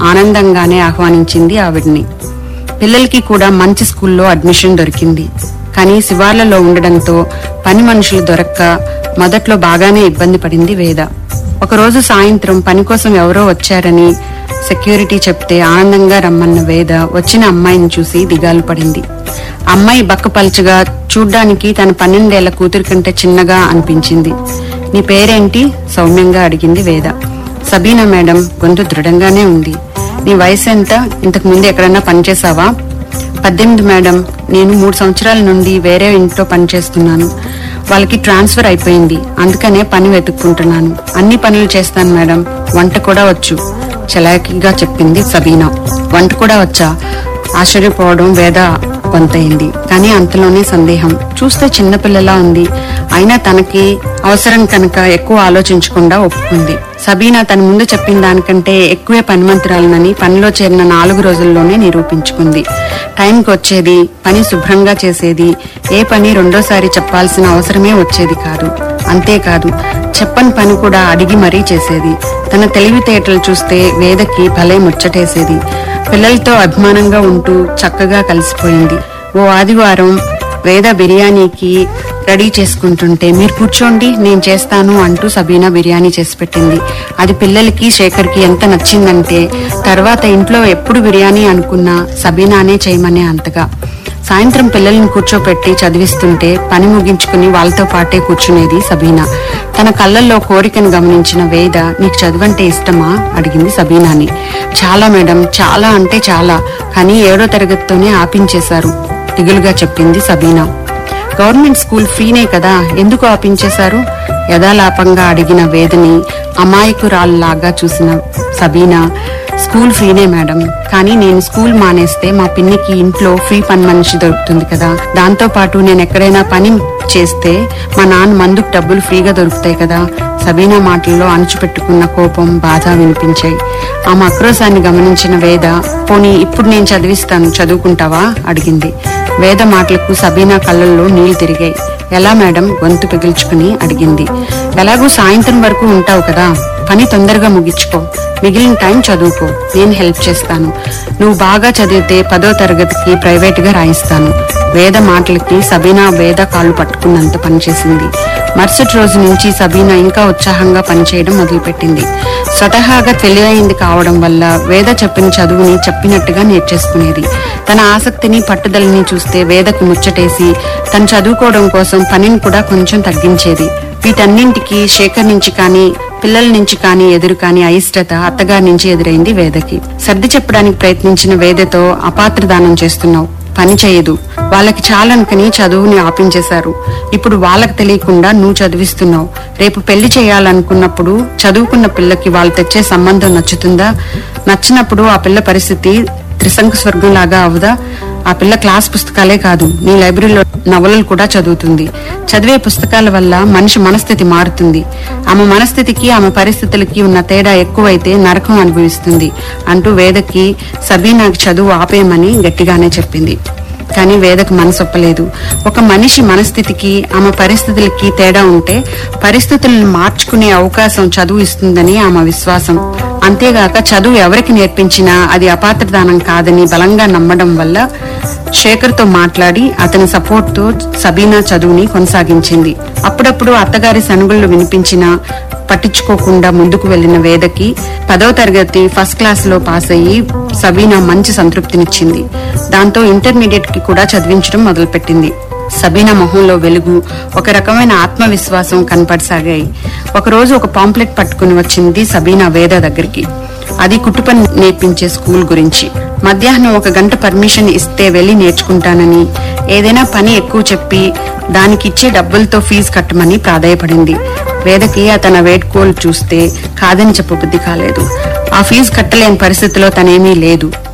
ఆనందంగానే ఆహ్వానించింది ఆవిడ్ని పిల్లలకి కూడా మంచి స్కూల్లో అడ్మిషన్ దొరికింది కానీ శివార్లలో ఉండడంతో పని మనుషులు దొరక్క మొదట్లో బాగానే ఇబ్బంది పడింది వేద ఒకరోజు సాయంత్రం పని కోసం ఎవరో వచ్చారని సెక్యూరిటీ చెప్తే ఆనందంగా రమ్మన్న వేద వచ్చిన అమ్మాయిని చూసి దిగాలు పడింది అమ్మాయి బక్కపల్చగా చూడ్డానికి తన పన్నెండేళ్ల కూతురి కంటే చిన్నగా అనిపించింది నీ పేరేంటి సౌమ్యంగా అడిగింది వేద సబీనా మేడం గొంతు దృఢంగానే ఉంది నీ వయసు ఎంత ఇంతకు ముందు ఎక్కడన్నా పనిచేసావా పద్దెనిమిది మేడం నేను మూడు సంవత్సరాల నుండి వేరే ఇంట్లో పనిచేస్తున్నాను వాళ్ళకి ట్రాన్స్ఫర్ అయిపోయింది అందుకనే పని వెతుక్కుంటున్నాను అన్ని పనులు చేస్తాను మేడం వంట కూడా వచ్చు చలాకీగా చెప్పింది సబీనా వంట కూడా వచ్చా ఆశ్చర్యపోవడం వేద కొంతయింది కానీ అంతలోనే సందేహం చూస్తే చిన్నపిల్లలా ఉంది అయినా తనకి అవసరం కనుక ఎక్కువ ఆలోచించకుండా ఒప్పుకుంది సబీనా తన ముందు చెప్పిన దానికంటే ఎక్కువే పనిమంతురాలనని పనిలో చేరిన నాలుగు రోజుల్లోనే నిరూపించుకుంది టైంకి వచ్చేది పని శుభ్రంగా చేసేది ఏ పని రెండోసారి చెప్పాల్సిన అవసరమే వచ్చేది కాదు అంతేకాదు చెప్పని పని కూడా అడిగి మరీ చేసేది తన తెలివితేటలు చూస్తే వేదకి భలే ముచ్చటేసేది పిల్లలతో అభిమానంగా ఉంటూ చక్కగా కలిసిపోయింది ఓ ఆదివారం వేద బిర్యానీకి రెడీ చేసుకుంటుంటే మీరు కూర్చోండి నేను చేస్తాను అంటూ సబీనా బిర్యానీ చేసి పెట్టింది అది పిల్లలకి శేఖర్కి ఎంత నచ్చిందంటే తర్వాత ఇంట్లో ఎప్పుడు బిర్యానీ అనుకున్నా సబీనానే చేయమనే అంతగా సాయంత్రం పిల్లల్ని కూర్చోపెట్టి చదివిస్తుంటే పని ముగించుకుని వాళ్ళతో పాటే కూర్చునేది సబీనా తన కళ్ళల్లో కోరికను గమనించిన వేద నీకు చదువంటే ఇష్టమా అడిగింది సబీనాని చాలా మేడం చాలా అంటే చాలా కానీ ఏడో తరగతితోనే ఆపించేశారు దిగులుగా చెప్పింది సబీనా గవర్నమెంట్ స్కూల్ ఫ్రీనే కదా ఎందుకు ఆపించేశారు యథాలాపంగా అడిగిన వేదని అమాయకురాల్లాగా చూసిన సబీనా స్కూల్ ఫ్రీనే మేడం కానీ నేను స్కూల్ మానేస్తే మా పిన్నికి ఇంట్లో ఫ్రీ పని మనిషి దొరుకుతుంది కదా దాంతో పాటు నేను ఎక్కడైనా పని చేస్తే మా నాన్న మందుకు డబ్బులు ఫ్రీగా దొరుకుతాయి కదా సబీనా మాటల్లో అణుచుపెట్టుకున్న కోపం బాధ వినిపించాయి ఆమె ఆక్రోశాన్ని గమనించిన వేద పోనీ ఇప్పుడు నేను చదివిస్తాను చదువుకుంటావా అడిగింది వేద మాటలకు సబీనా కళ్ళల్లో నీళ్లు తిరిగాయి ఎలా మేడం గొంతు పిగిల్చుకుని అడిగింది ఎలాగూ సాయంత్రం వరకు ఉంటావు కదా పని తొందరగా ముగించుకో మిగిలిన టైం చదువుకో నేను హెల్ప్ చేస్తాను నువ్వు బాగా చదివితే పదో తరగతికి ప్రైవేట్ గా రాయిస్తాను వేద మాటలకి సబీనా వేద కాళ్ళు పట్టుకున్నంత పనిచేసింది మరుసటి రోజు నుంచి సబీనా ఇంకా ఉత్సాహంగా పనిచేయడం మొదలుపెట్టింది స్వతహాగా తెలివైంది కావడం వల్ల వేద చెప్పిన చదువుని చెప్పినట్టుగా నేర్చేసుకునేది తన ఆసక్తిని పట్టుదలని చూస్తే వేదకు ముచ్చటేసి తను చదువుకోవడం కోసం పనిని కూడా కొంచెం తగ్గించేది వీటన్నింటికి శేఖర్ నుంచి కానీ పిల్లల నుంచి కానీ ఎదురు కానీ అయిష్టత అత్తగారి నుంచి ఎదురైంది వేదకి సర్ది చెప్పడానికి ప్రయత్నించిన వేదతో అపాత్రదానం చేస్తున్నావు పని చేయదు వాళ్ళకి చాలనుకని చదువుని ఆపించేశారు ఇప్పుడు వాళ్ళకి తెలియకుండా నువ్వు చదివిస్తున్నావు రేపు పెళ్లి చేయాలనుకున్నప్పుడు చదువుకున్న పిల్లకి వాళ్ళు తెచ్చే సంబంధం నచ్చుతుందా నచ్చినప్పుడు ఆ పిల్ల పరిస్థితి త్రిశంకు స్వర్గం లాగా అవుదా ఆ పిల్ల క్లాస్ పుస్తకాలే కాదు నీ లైబ్రరీలో నవలలు కూడా చదువుతుంది చదివే పుస్తకాల వల్ల మనిషి మనస్థితి మారుతుంది ఆమె మనస్థితికి ఆమె పరిస్థితులకి ఉన్న తేడా ఎక్కువైతే నరకం అనుభవిస్తుంది అంటూ వేదకి సబీనాకి చదువు ఆపేయమని గట్టిగానే చెప్పింది కానీ వేదకు మనసొప్పలేదు ఒక మనిషి మనస్థితికి ఆమె పరిస్థితులకి తేడా ఉంటే పరిస్థితులను మార్చుకునే అవకాశం చదువు ఇస్తుందని ఆమె విశ్వాసం అంతేగాక చదువు ఎవరికి నేర్పించినా అది అపాత్రదానం కాదని బలంగా నమ్మడం వల్ల శేఖర్తో మాట్లాడి అతని సపోర్ట్ తో సబీనా చదువుని కొనసాగించింది అప్పుడప్పుడు అత్తగారి సనుగుళ్ళు వినిపించినా పట్టించుకోకుండా ముందుకు వెళ్లిన వేదకి పదో తరగతి ఫస్ట్ క్లాస్ లో పాస్ అయ్యి సబీనా మంచి సంతృప్తినిచ్చింది దాంతో ఇంటర్మీడియట్ కి కూడా చదివించడం మొదలుపెట్టింది సబీనా మొహంలో వెలుగు ఒక రకమైన ఆత్మవిశ్వాసం కనపడసాగాయి ఒకరోజు ఒక పాంప్లెట్ పట్టుకుని వచ్చింది సబీనా వేద దగ్గరికి అది కుట్టుపని నేర్పించే స్కూల్ గురించి మధ్యాహ్నం ఒక గంట పర్మిషన్ ఇస్తే వెళ్లి నేర్చుకుంటానని ఏదైనా పని ఎక్కువ చెప్పి దానికి ఇచ్చే డబ్బులతో ఫీజు కట్టమని ప్రాధాయపడింది వేదకి అతన వేడ్కోలు చూస్తే కాదని చెప్పబుద్ధి కాలేదు ఆ ఫీజు కట్టలేని పరిస్థితిలో తనేమీ లేదు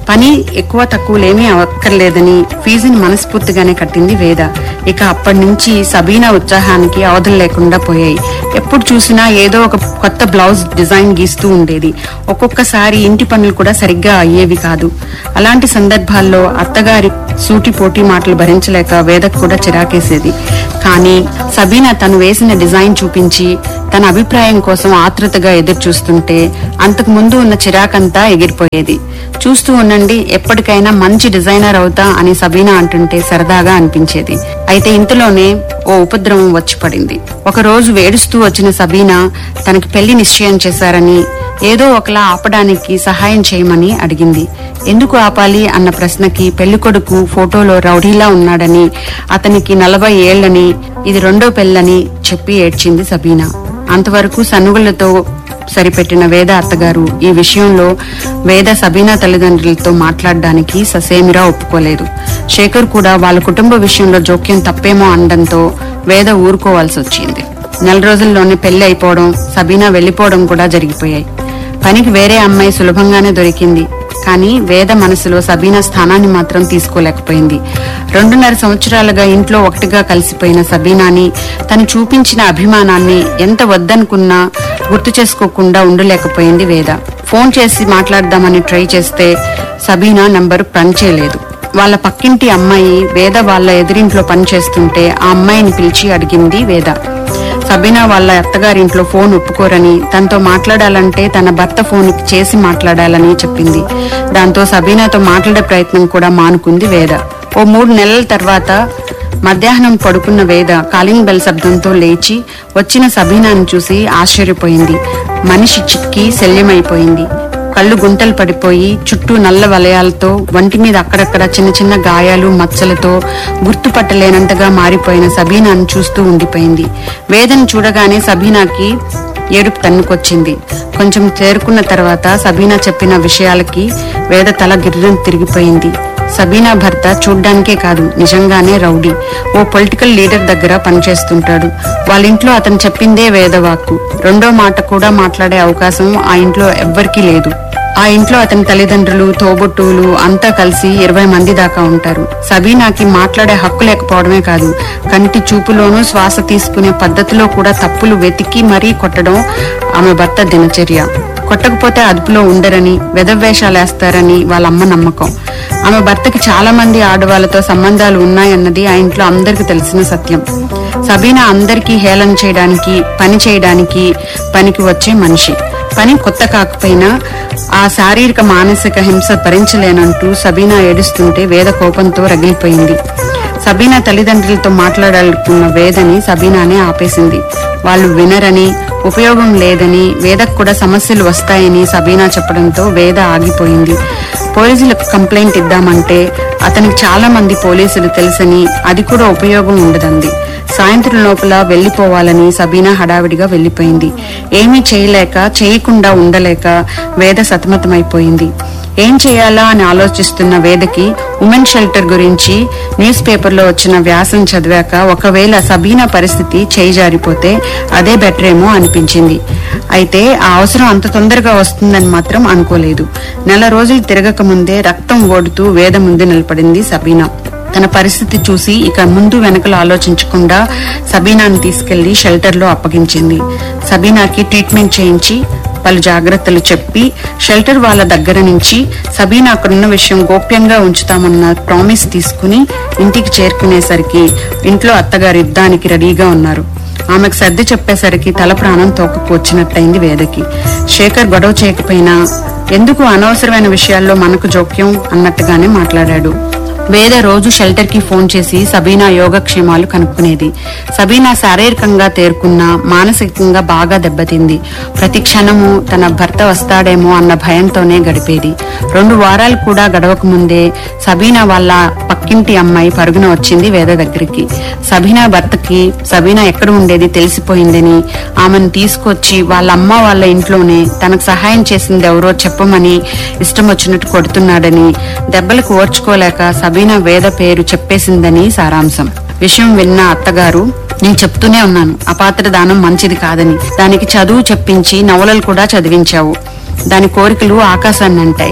పని ఎక్కువ తక్కువలేమీ అక్కర్లేదని ఫీజుని మనస్ఫూర్తిగానే కట్టింది వేద ఇక అప్పటి నుంచి సబీనా ఉత్సాహానికి అవధులు లేకుండా పోయాయి ఎప్పుడు చూసినా ఏదో ఒక కొత్త బ్లౌజ్ డిజైన్ గీస్తూ ఉండేది ఒక్కొక్కసారి ఇంటి పనులు కూడా సరిగ్గా అయ్యేవి కాదు అలాంటి సందర్భాల్లో అత్తగారి సూటి పోటీ మాటలు భరించలేక వేదకు కూడా చిరాకేసేది కానీ సబీనా తను వేసిన డిజైన్ చూపించి తన అభిప్రాయం కోసం ఆతృతగా ఎదురు చూస్తుంటే అంతకు ముందు ఉన్న చిరాకంతా ఎగిరిపోయేది చూస్తూ ఉండండి ఎప్పటికైనా మంచి డిజైనర్ అవుతా అని సబీనా అంటుంటే సరదాగా అనిపించేది అయితే ఇంతలోనే ఓ ఉపద్రవం వచ్చి పడింది ఒక రోజు వేడుస్తూ వచ్చిన సబీనా తనకి పెళ్లి నిశ్చయం చేశారని ఏదో ఒకలా ఆపడానికి సహాయం చేయమని అడిగింది ఎందుకు ఆపాలి అన్న ప్రశ్నకి పెళ్లికొడుకు ఫోటోలో రౌడీలా ఉన్నాడని అతనికి నలభై ఏళ్లని ఇది రెండో పెళ్ళని చెప్పి ఏడ్చింది సబీనా అంతవరకు సనుగులతో సరిపెట్టిన వేద అత్తగారు ఈ విషయంలో వేద సబీనా తల్లిదండ్రులతో మాట్లాడడానికి ససేమిరా ఒప్పుకోలేదు శేఖర్ కూడా వాళ్ళ కుటుంబ విషయంలో జోక్యం తప్పేమో అనడంతో వేద ఊరుకోవాల్సి వచ్చింది నెల రోజుల్లోనే పెళ్లి అయిపోవడం సబీనా వెళ్లిపోవడం కూడా జరిగిపోయాయి పనికి వేరే అమ్మాయి సులభంగానే దొరికింది కానీ వేద మనసులో సబీనా స్థానాన్ని మాత్రం తీసుకోలేకపోయింది రెండున్నర సంవత్సరాలుగా ఇంట్లో ఒకటిగా కలిసిపోయిన సబీనాని తను చూపించిన అభిమానాన్ని ఎంత వద్దనుకున్నా గుర్తు చేసుకోకుండా ఉండలేకపోయింది వేద ఫోన్ చేసి మాట్లాడదామని ట్రై చేస్తే సబీనా నంబరు పనిచేయలేదు వాళ్ళ పక్కింటి అమ్మాయి వేద వాళ్ళ ఎదురింట్లో పనిచేస్తుంటే ఆ అమ్మాయిని పిలిచి అడిగింది వేద సబీనా వాళ్ళ అత్తగారింట్లో ఫోన్ ఒప్పుకోరని తనతో మాట్లాడాలంటే తన భర్త ఫోన్ చేసి మాట్లాడాలని చెప్పింది దాంతో సబీనాతో మాట్లాడే ప్రయత్నం కూడా మానుకుంది వేద ఓ మూడు నెలల తర్వాత మధ్యాహ్నం పడుకున్న వేద కాలింగ్ బెల్ శబ్దంతో లేచి వచ్చిన సబీనాను చూసి ఆశ్చర్యపోయింది మనిషి చిక్కి శల్యమైపోయింది కళ్ళు గుంటలు పడిపోయి చుట్టూ నల్ల వలయాలతో వంటి మీద అక్కడక్కడ చిన్న చిన్న గాయాలు మచ్చలతో గుర్తుపట్టలేనంతగా మారిపోయిన సబీనాను చూస్తూ ఉండిపోయింది వేదను చూడగానే సబీనాకి ఏడుపు తన్నుకొచ్చింది కొంచెం చేరుకున్న తర్వాత సబీనా చెప్పిన విషయాలకి వేద తల గిర్రం తిరిగిపోయింది సబీనా భర్త చూడ్డానికే కాదు నిజంగానే రౌడీ ఓ పొలిటికల్ లీడర్ దగ్గర పనిచేస్తుంటాడు వాళ్ళ ఇంట్లో అతను చెప్పిందే వేదవాక్కు రెండో మాట కూడా మాట్లాడే అవకాశం ఆ ఇంట్లో ఎవ్వరికీ లేదు ఆ ఇంట్లో అతని తల్లిదండ్రులు తోబుట్టువులు అంతా కలిసి ఇరవై మంది దాకా ఉంటారు సబీనాకి మాట్లాడే హక్కు లేకపోవడమే కాదు కంటి చూపులోనూ శ్వాస తీసుకునే పద్ధతిలో కూడా తప్పులు వెతికి మరీ కొట్టడం ఆమె భర్త దినచర్య కొట్టకపోతే అదుపులో ఉండరని వెదవేషాలేస్తారని వాళ్ళ అమ్మ నమ్మకం ఆమె భర్తకి చాలా మంది ఆడవాళ్లతో సంబంధాలు ఉన్నాయన్నది ఆ ఇంట్లో అందరికీ తెలిసిన సత్యం సబీనా అందరికీ హేళన చేయడానికి పని చేయడానికి పనికి వచ్చే మనిషి పని కొత్త కాకపోయినా ఆ శారీరక మానసిక హింస భరించలేనంటూ సబీనా ఏడుస్తుంటే వేద కోపంతో రగిలిపోయింది సబీనా తల్లిదండ్రులతో మాట్లాడాలనుకున్న వేదని సబీనానే ఆపేసింది వాళ్ళు వినరని ఉపయోగం లేదని వేదకు కూడా సమస్యలు వస్తాయని సబీనా చెప్పడంతో వేద ఆగిపోయింది పోలీసులకు కంప్లైంట్ ఇద్దామంటే అతనికి చాలా మంది పోలీసులు తెలుసని అది కూడా ఉపయోగం ఉండదంది సాయంత్రం లోపల వెళ్లిపోవాలని సబీనా హడావిడిగా వెళ్లిపోయింది ఏమీ చేయలేక చేయకుండా ఉండలేక వేద సతమతమైపోయింది ఏం చేయాలా అని ఆలోచిస్తున్న వేదకి ఉమెన్ షెల్టర్ గురించి న్యూస్ పేపర్లో వచ్చిన వ్యాసం చదివాక ఒకవేళ సబీనా పరిస్థితి చేయి జారిపోతే అదే బెటర్ ఏమో అనిపించింది అయితే ఆ అవసరం అంత తొందరగా వస్తుందని మాత్రం అనుకోలేదు నెల రోజులు తిరగక ముందే రక్తం ఓడుతూ వేద ముందు నిలబడింది సబీనా తన పరిస్థితి చూసి ఇక ముందు వెనకలు ఆలోచించకుండా సబీనాను తీసుకెళ్లి షెల్టర్ లో అప్పగించింది సబీనాకి ట్రీట్మెంట్ చేయించి పలు జాగ్రత్తలు చెప్పి షెల్టర్ వాళ్ళ దగ్గర నుంచి సబీనా అక్కడున్న విషయం గోప్యంగా ఉంచుతామన్న ప్రామిస్ తీసుకుని ఇంటికి చేరుకునేసరికి ఇంట్లో అత్తగారు యుద్ధానికి రెడీగా ఉన్నారు ఆమెకు సర్ది చెప్పేసరికి తల ప్రాణం తోకకు వచ్చినట్టయింది వేదకి శేఖర్ గొడవ చేయకపోయినా ఎందుకు అనవసరమైన విషయాల్లో మనకు జోక్యం అన్నట్టుగానే మాట్లాడాడు వేద రోజు షెల్టర్ కి ఫోన్ చేసి సబీనా యోగక్షేమాలు కనుక్కునేది సబీనా శారీరకంగా తేరుకున్నా మానసికంగా బాగా దెబ్బతింది ప్రతి క్షణము తన భర్త వస్తాడేమో అన్న భయంతోనే గడిపేది రెండు వారాలు కూడా గడవక ముందే సబీనా వాళ్ళ పక్కింటి అమ్మాయి పరుగున వచ్చింది వేద దగ్గరికి సబీనా భర్తకి సబీనా ఎక్కడ ఉండేది తెలిసిపోయిందని ఆమెను తీసుకొచ్చి వాళ్ళ అమ్మ వాళ్ళ ఇంట్లోనే తనకు సహాయం చేసింది ఎవరో చెప్పమని ఇష్టం వచ్చినట్టు కొడుతున్నాడని దెబ్బలకు ఓర్చుకోలేక సబీనా వేద పేరు చెప్పేసిందని సారాంశం విషయం విన్న అత్తగారు నేను చెప్తూనే ఉన్నాను అపాత్ర దానం మంచిది కాదని దానికి చదువు చెప్పించి నవలలు కూడా చదివించావు దాని కోరికలు ఆకాశాన్ని అంటాయి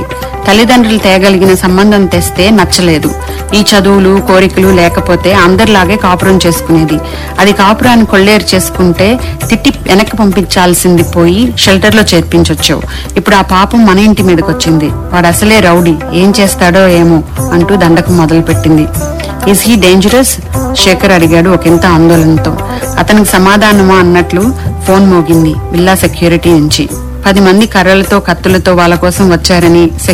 తల్లిదండ్రులు తేగలిగిన సంబంధం తెస్తే నచ్చలేదు ఈ చదువులు కోరికలు లేకపోతే అందరిలాగే కాపురం చేసుకునేది అది కాపురాన్ని కొల్లేరు చేసుకుంటే తిట్టి వెనక్కి పంపించాల్సింది పోయి షెల్టర్ లో చేర్పించొచ్చు ఇప్పుడు ఆ పాపం మన ఇంటి మీదకి వచ్చింది వాడు అసలే రౌడీ ఏం చేస్తాడో ఏమో అంటూ దండకం మొదలుపెట్టింది ఇస్ హీ డేంజరస్ శేఖర్ అడిగాడు ఒకంత ఆందోళనతో అతనికి సమాధానమా అన్నట్లు ఫోన్ మోగింది బిల్లా సెక్యూరిటీ నుంచి పది మంది కర్రలతో కత్తులతో వాళ్ళ కోసం వచ్చారని